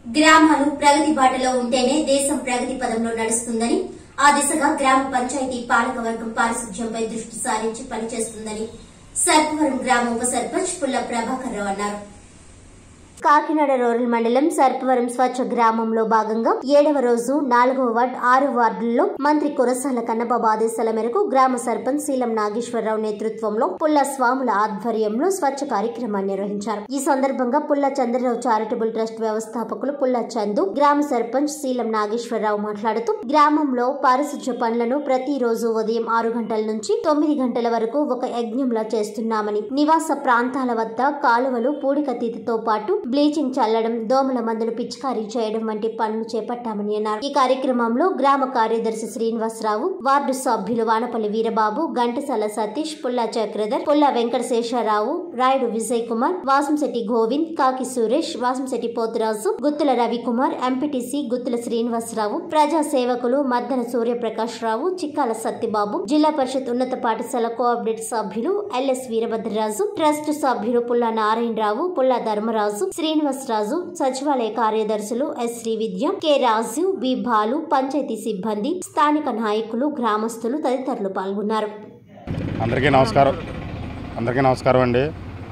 గ్రామాలు ప్రగతి బాటలో ఉంటేనే దేశం ప్రగతి పదంలో నడుస్తుందని ఆ దిశగా గ్రామ పంచాయతీ పాలకవర్గం పారిశుధ్యంపై దృష్టి సారించి పనిచేస్తుందని సర్పవరం గ్రామ ఉప సర్పంచ్ పుల్ల ప్రభాకర్ రావు అన్నారు కాకినాడ రూరల్ మండలం సర్పవరం స్వచ్ఛ గ్రామంలో భాగంగా ఏడవ రోజు నాలుగవ వార్డ్ ఆరు వార్డుల్లో మంత్రి కురసాల కన్నబాబు ఆదేశాల మేరకు గ్రామ సర్పంచ్ శీలం నాగేశ్వరరావు నేతృత్వంలో పుల్ల స్వాముల ఆధ్వర్యంలో స్వచ్ఛ కార్యక్రమాన్ని నిర్వహించారు ఈ సందర్భంగా పుల్ల చంద్రరావు చారిటబుల్ ట్రస్ట్ వ్యవస్థాపకులు పుల్ల చందు గ్రామ సర్పంచ్ శీలం నాగేశ్వరరావు మాట్లాడుతూ గ్రామంలో పారిశుధ్య పనులను ప్రతిరోజు ఉదయం ఆరు గంటల నుంచి తొమ్మిది గంటల వరకు ఒక యజ్ఞంలా చేస్తున్నామని నివాస ప్రాంతాల వద్ద కాలువలు పూడికతీతతో పాటు బ్లీచింగ్ చల్లడం దోమల మందును పిచికారీ చేయడం వంటి పనులు చేపట్టామని అన్నారు ఈ కార్యక్రమంలో గ్రామ కార్యదర్శి శ్రీనివాసరావు వార్డు సభ్యులు వానపల్లి వీరబాబు ఘంటసాల సతీష్ పుల్లా చక్రధర్ పుల్లా వెంకటశేషరావు రాయుడు విజయ్ కుమార్ వాసంశెట్టి గోవింద్ కాకి సురేష్ వాసంశెట్టి పోతురాజు గుత్తుల రవికుమార్ ఎంపీటీసీ గుత్తుల శ్రీనివాసరావు ప్రజా సేవకులు మద్దన సూర్యప్రకాష్ రావు చిక్కాల సత్యబాబు జిల్లా పరిషత్ ఉన్నత పాఠశాల కోఆపరేటివ్ సభ్యులు ఎల్ఎస్ వీరభద్రరాజు ట్రస్ట్ సభ్యులు పుల్లా నారాయణరావు పుల్లా ధర్మరాజు శ్రీనివాసరాజు సచివాలయ కార్యదర్శులు S Srividya K Raju B Balu panchayat సిబ్బంది స్థానిక నాయకులు గ్రామస్తులు తదితరులు పాల్గొన్నారు అందరికీ నమస్కారం అందరికీ నమస్కారం అండి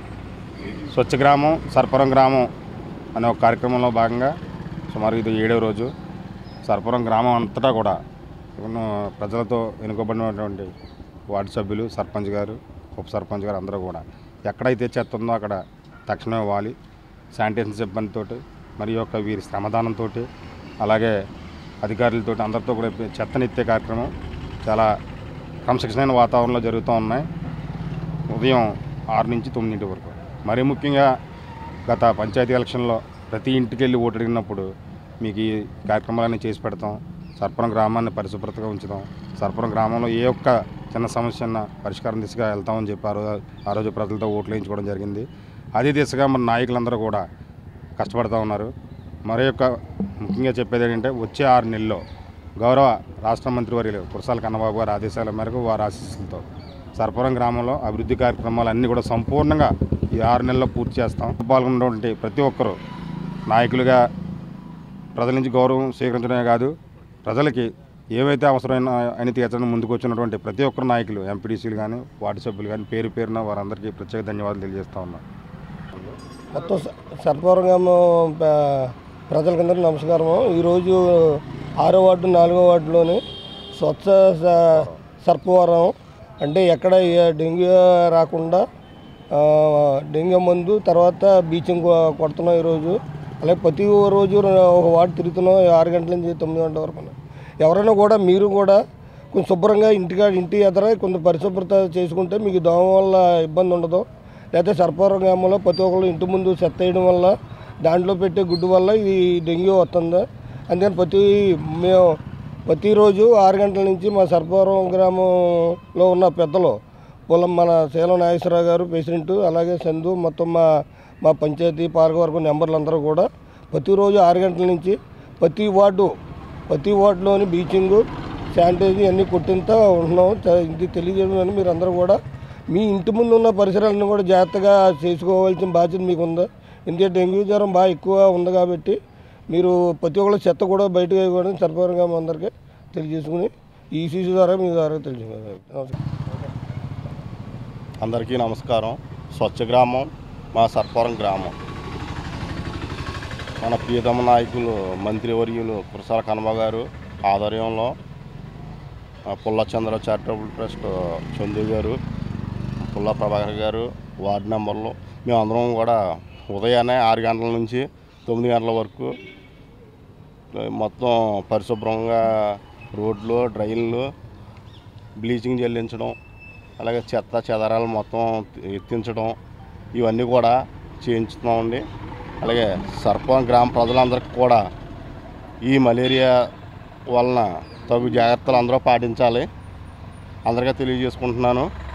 స్వచ్ఛ గ్రామం సర్పరం గ్రామం అనే ఒక కార్యక్రమంలో భాగంగా సుమారు ఇది ఏడవ రోజు సర్పరం గ్రామం అంతటా కూడా ఉన్న ప్రజలతో ఎన్నుకోబడినటువంటి వార్డు సభ్యులు సర్పంచ్ గారు ఉప సర్పంచ్ గారు అందరూ కూడా ఎక్కడైతే చెత్త ఉందో అక్కడ తక్షణమే వాలి శానిటేషన్ సిబ్బందితోటి మరి యొక్క వీరి శ్రమదానంతో అలాగే అధికారులతో అందరితో కూడా చెత్తనెత్తే కార్యక్రమం చాలా క్రమశిక్షణమైన వాతావరణంలో జరుగుతూ ఉన్నాయి ఉదయం ఆరు నుంచి తొమ్మిదింటి వరకు మరీ ముఖ్యంగా గత పంచాయతీ ఎలక్షన్లో ప్రతి ఇంటికి వెళ్ళి ఓటు అడిగినప్పుడు మీకు ఈ కార్యక్రమాలన్నీ చేసి పెడతాం సర్పరం గ్రామాన్ని పరిశుభ్రతగా ఉంచుతాం సర్పరం గ్రామంలో ఏ ఒక్క చిన్న సమస్య అన్న పరిష్కారం దిశగా వెళ్తామని చెప్పి ఆ రోజు ఆ రోజు ప్రజలతో ఓట్లు వేయించుకోవడం జరిగింది అదే దిశగా మన నాయకులందరూ కూడా కష్టపడుతూ ఉన్నారు మరి యొక్క ముఖ్యంగా చెప్పేది ఏంటంటే వచ్చే ఆరు నెలల్లో గౌరవ రాష్ట్ర మంత్రి వర్యులు కురసాల కన్నబాబు గారి ఆదేశాల మేరకు వారి ఆశీస్సులతో సర్పవరం గ్రామంలో అభివృద్ధి కార్యక్రమాలు అన్నీ కూడా సంపూర్ణంగా ఈ ఆరు నెలల్లో పూర్తి చేస్తాం పాల్గొన్నటువంటి ప్రతి ఒక్కరూ నాయకులుగా ప్రజల నుంచి గౌరవం స్వీకరించడమే కాదు ప్రజలకి ఏవైతే అవసరమైన అని తీర్చడం ముందుకు వచ్చినటువంటి ప్రతి ఒక్కరు నాయకులు ఎంపీడీసీలు కానీ వార్డు సభ్యులు కానీ పేరు పేరున వారందరికీ ప్రత్యేక ధన్యవాదాలు తెలియజేస్తా ఉన్నాం మొత్తం స- సర్పవరం ప్రజలకందరికీ నమస్కారం ఈరోజు ఆరో వార్డు నాలుగో వార్డులోని స్వచ్ఛ స- సర్పవరం అంటే ఎక్కడ ఏ డెంగ్యూ రాకుండా ఆ, డెంగ్యూ మందు తర్వాత బీచింగ్ కొ- కొడుతున్నాం ఈరోజు అలాగే ప్రతి రోజు ఒక వార్డు తిరుగుతున్నాం ఆరు గంటల నుంచి తొమ్మిది గంటల వరకు ఎవరైనా కూడా మీరు కూడా కొంచెం శుభ్రంగా ఇంటికా ఇంటి ఎదుర కొంత పరిశుభ్రత చేసుకుంటే మీకు దోమ వల్ల ఇబ్బంది ఉండదు లేకపోతే సర్పవరం గ్రామంలో ప్రతి ఒక్కరు ఇంటి ముందు చెత్త వేయడం వల్ల దాంట్లో పెట్టే గుడ్డు వల్ల ఈ డెంగ్యూ వస్తుంది అందుకని ప్రతి మేము ప్రతిరోజు ఆరు గంటల నుంచి మా సర్పవరం గ్రామంలో ఉన్న పెద్దలు పొలం మన శీలం నాగేశ్వరరావు గారు ప్రెసిడెంట్ అలాగే చందు మొత్తం మా మా పంచాయతీ పాలకవర్గం నెంబర్లు అందరూ కూడా ప్రతిరోజు ఆరు గంటల నుంచి ప్రతి వార్డు ప్రతి వార్డులోని బీచింగు శానిటైజింగ్ అన్నీ కొట్టింతా ఉంటున్నాం చ- ఇది తెలియజేయడం మీరు అందరూ కూడా మీ ఇంటి ముందు ఉన్న పరిసరాలను కూడా జాగ్రత్తగా చేసుకోవాల్సిన బాధ్యత మీకు ఉంది ఎందుకంటే డెంగ్యూ జ్వరం బాగా ఎక్కువ ఉంది కాబట్టి మీరు ప్రతి ఒక్కరు చెత్త కూడా బయటకు వేయకూడదు సర్పవరంగా అందరికీ తెలియజేసుకుని ఈ సీసీ ద్వారా మీ ద్వారా తెలియజేసుకున్నాను నమస్కారం అందరికీ నమస్కారం స్వచ్ఛ గ్రామం మా సర్పవరం గ్రామం మన ప్రియతమ నాయకులు మంత్రివర్యులు కురసాల కనబ గారు ఆధ్వర్యంలో ఆ, పుల్ల చంద్ర చారిటబుల్ ట్రస్ట్ చందు గారు పుల్ల ప్రభాకర్ గారు వార్డు మెంబర్లు మేమందరం కూడా ఉదయాన్నే ఆరు గంటల నుంచి తొమ్మిది గంటల వరకు ఆ, మొత్తం పరిశుభ్రంగా రోడ్లు డ్రైన్లు బ్లీచింగ్ చెల్లించడం అలాగే చెత్త చెదరాలు మొత్తం ఎత్తించడం ఇవన్నీ కూడా చేయించుతున్నామండి అలాగే సర్పం గ్రామ ప్రజలందరికీ కూడా ఈ మలేరియా వలన తగు జాగ్రత్తలు అందరూ పాటించాలి అందరికీ తెలియజేసుకుంటున్నాను